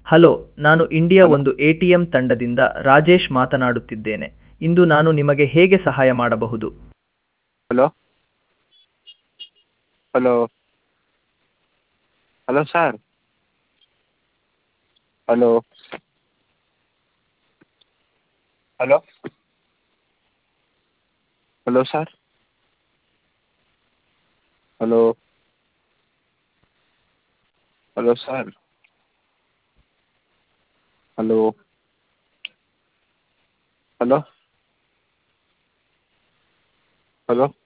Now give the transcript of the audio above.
hello ನಾನು India ಒಂದು A T M ತಂಡದಿಂದ ರಾಜೇಶ್ ಮಾತನಾಡುತ್ತಿದ್ದೇನೆ ಇಂದು ನಾನು ನಿಮಗೆ ಹೇಗೆ ಸಹಾಯ ಮಾಡಬಹುದು hello hello hello sir hello hello hello sir hello hello sir hello hello hello